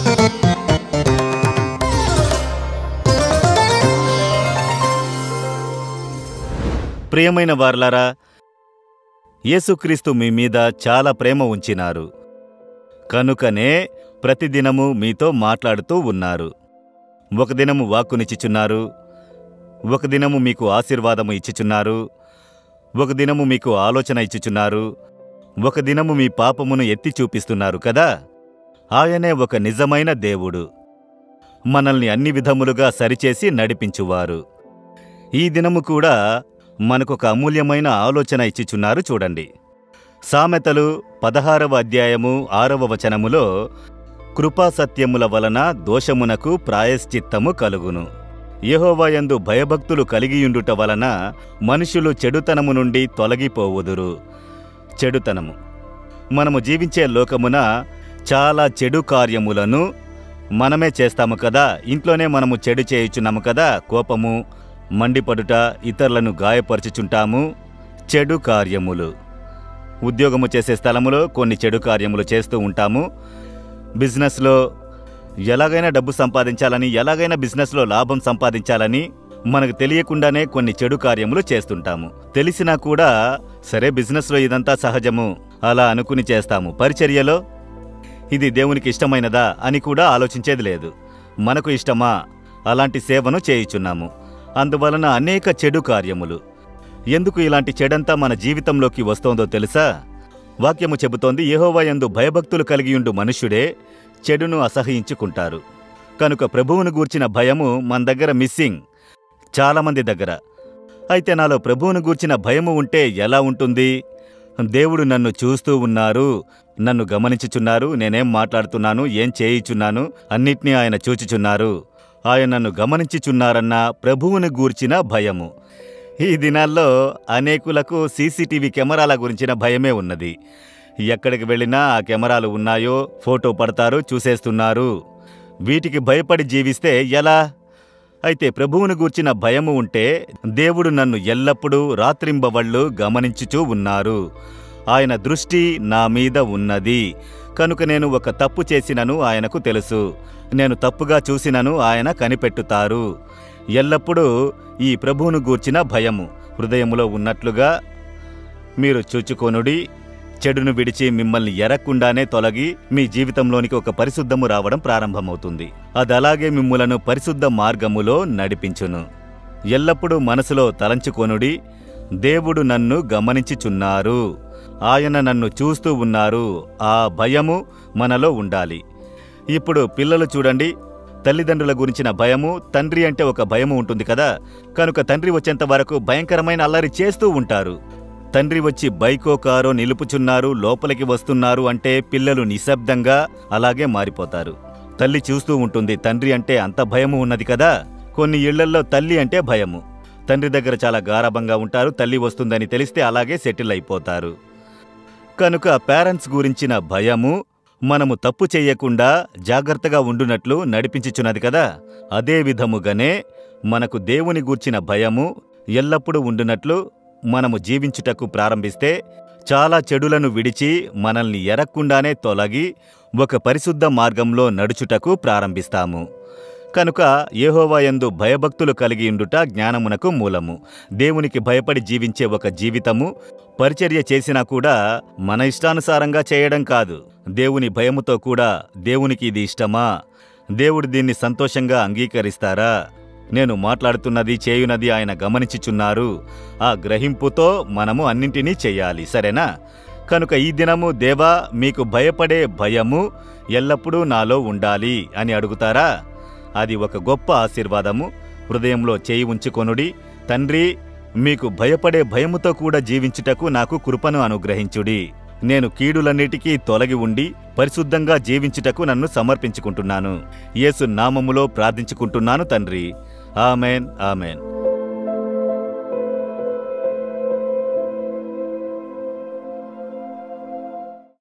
ప్రియమైన వార్లారా యేసుక్రీస్తు మీ మీద చాలా ప్రేమ ఉంచినారు కనుకనే ప్రతిదినము మీతో మాట్లాడుతూ ఉన్నారు ఒక దినము వాక్కునిచ్చుచున్నారు ఒక దినము మీకు ఆశీర్వాదము ఇచ్చుచున్నారు ఒక దినము మీకు ఆలోచన ఇచ్చుచున్నారు ఒక దినము మీ పాపమును ఎత్తి చూపిస్తున్నారు కదా ఆయనే ఒక నిజమైన దేవుడు మనల్ని అన్ని విధములుగా సరిచేసి నడిపించువారు ఈ దినము కూడా మనకొక అమూల్యమైన ఆలోచన ఇచ్చిచున్నారు చూడండి సామెతలు పదహారవ అధ్యాయము ఆరవ వచనములో కృపాసత్యముల వలన దోషమునకు ప్రాయశ్చిత్తము కలుగును యెహోవాయందు భయభక్తులు కలిగియుండుట వలన మనుషులు చెడుతనము నుండి తొలగిపోవుదురు చెడుతనము మనము జీవించే లోకమున చాలా చెడు కార్యములను మనమే చేస్తాము కదా ఇంట్లోనే మనము చెడు చేయుచున్నాము కదా కోపము మండిపడుట ఇతరులను గాయపరుచుచుంటాము చెడు కార్యములు ఉద్యోగము చేసే స్థలములో కొన్ని చెడు కార్యములు చేస్తూ ఉంటాము బిజినెస్లో ఎలాగైనా డబ్బు సంపాదించాలని ఎలాగైనా బిజినెస్లో లాభం సంపాదించాలని మనకు తెలియకుండానే కొన్ని చెడు కార్యములు చేస్తుంటాము తెలిసినా కూడా సరే బిజినెస్లో ఇదంతా సహజము అలా అనుకుని చేస్తాము పరిచర్యలో ఇది దేవునికి ఇష్టమైనదా అని కూడా ఆలోచించేది లేదు మనకు ఇష్టమా అలాంటి సేవను చేయుచున్నాము అందువలన అనేక చెడు కార్యములు ఎందుకు ఇలాంటి చెడంతా మన జీవితంలోకి వస్తోందో తెలుసా వాక్యము చెబుతోంది యెహోవాయందు భయభక్తులు కలిగియుండు మనుష్యుడే చెడును అసహయించుకుంటారు కనుక ప్రభువును గూర్చిన భయము మన దగ్గర మిస్సింగ్ చాలామంది దగ్గర అయితే నాలో ప్రభువును గూర్చిన భయము ఉంటే ఎలా ఉంటుంది దేవుడు నన్ను చూస్తూ ఉన్నారు నన్ను గమనించుచున్నారు నేనేం మాట్లాడుతున్నాను ఏం చేయుచున్నాను అన్నిట్నీ ఆయన చూచుచున్నారు ఆయన నన్ను గమనించుచున్నారన్న ప్రభువును గూర్చిన భయము ఈ దినాల్లో అనేకులకు సీసీటీవీ కెమెరాల గురించిన భయమే ఉన్నది ఎక్కడికి వెళ్ళినా ఆ కెమెరాలు ఉన్నాయో ఫోటో పడతారు చూసేస్తున్నారు వీటికి భయపడి జీవిస్తే ఎలా అయితే ప్రభువును గూర్చిన భయము ఉంటే దేవుడు నన్ను ఎల్లప్పుడూ రాత్రింబవళ్ళు గమనించుచూ ఉన్నారు ఆయన దృష్టి నా మీద ఉన్నది కనుక నేను ఒక తప్పు చేసినను ఆయనకు తెలుసు నేను తప్పుగా చూసినను ఆయన కనిపెట్టుతారు ఎల్లప్పుడూ ఈ ప్రభువును గూర్చిన భయము హృదయములో ఉన్నట్లుగా మీరు చూచుకొనుడి చెడును విడిచి మిమ్మల్ని ఎరక్కుండానే తొలగి మీ జీవితంలోనికి ఒక పరిశుద్ధము రావడం ప్రారంభమవుతుంది అది అలాగే మిమ్ములను పరిశుద్ధ మార్గములో నడిపించును ఎల్లప్పుడూ మనసులో తలంచుకొనుడి దేవుడు నన్ను గమనించుచున్నారు ఆయన నన్ను చూస్తూ ఉన్నారు ఆ భయము మనలో ఉండాలి ఇప్పుడు పిల్లలు చూడండి తల్లిదండ్రుల గురించిన భయము తండ్రి అంటే ఒక భయము ఉంటుంది కదా కనుక తండ్రి వచ్చేంత వరకు భయంకరమైన అల్లరి చేస్తూ ఉంటారు తండ్రి వచ్చి బైకో కారో నిలుపుచున్నారు లోపలికి వస్తున్నారు అంటే పిల్లలు నిశ్శబ్దంగా అలాగే మారిపోతారు తల్లి చూస్తూ ఉంటుంది తండ్రి అంటే అంత భయము ఉన్నది కదా కొన్ని ఇళ్లల్లో తల్లి అంటే భయము తండ్రి దగ్గర చాలా గారాబంగా ఉంటారు తల్లి వస్తుందని తెలిస్తే అలాగే సెటిల్ అయిపోతారు కనుక పేరెంట్స్ గురించిన భయము మనము తప్పు చెయ్యకుండా జాగ్రత్తగా ఉండునట్లు నడిపించుచున్నది కదా అదే విధముగానే మనకు దేవుని గూర్చిన భయము ఎల్లప్పుడూ ఉండునట్లు మనము జీవించుటకు ప్రారంభిస్తే చాలా చెడులను విడిచి మనల్ని ఎరక్కుండానే తొలగి ఒక పరిశుద్ధ మార్గంలో నడుచుటకు ప్రారంభిస్తాము కనుక యెహోవాయందు భయభక్తులు కలిగి ఉండుట జ్ఞానమునకు మూలము దేవునికి భయపడి జీవించే ఒక జీవితము పరిచర్య చేసినా కూడా మన ఇష్టానుసారంగా చేయడం కాదు దేవుని భయముతో కూడా దేవునికి ఇది ఇష్టమా దేవుడు దీన్ని సంతోషంగా అంగీకరిస్తారా నేను మాట్లాడుతున్నది చేయునది ఆయన గమనించుచున్నారు ఆ గ్రహింపుతో మనము అన్నింటినీ చెయ్యాలి సరేనా కనుక ఈ దినము దేవా మీకు భయపడే భయము ఎల్లప్పుడూ నాలో ఉండాలి అని అడుగుతారా అది ఒక గొప్ప ఆశీర్వాదము హృదయంలో చేయి ఉంచుకొనుడి తండ్రి మీకు భయపడే భయముతో కూడా జీవించుటకు నాకు కృపను అనుగ్రహించుడి నేను కీడులన్నిటికీ తొలగి ఉండి పరిశుద్ధంగా జీవించుటకు నన్ను సమర్పించుకుంటున్నాను యేసు నామములో ప్రార్థించుకుంటున్నాను తండ్రి ఆమెన్ ఆమెన్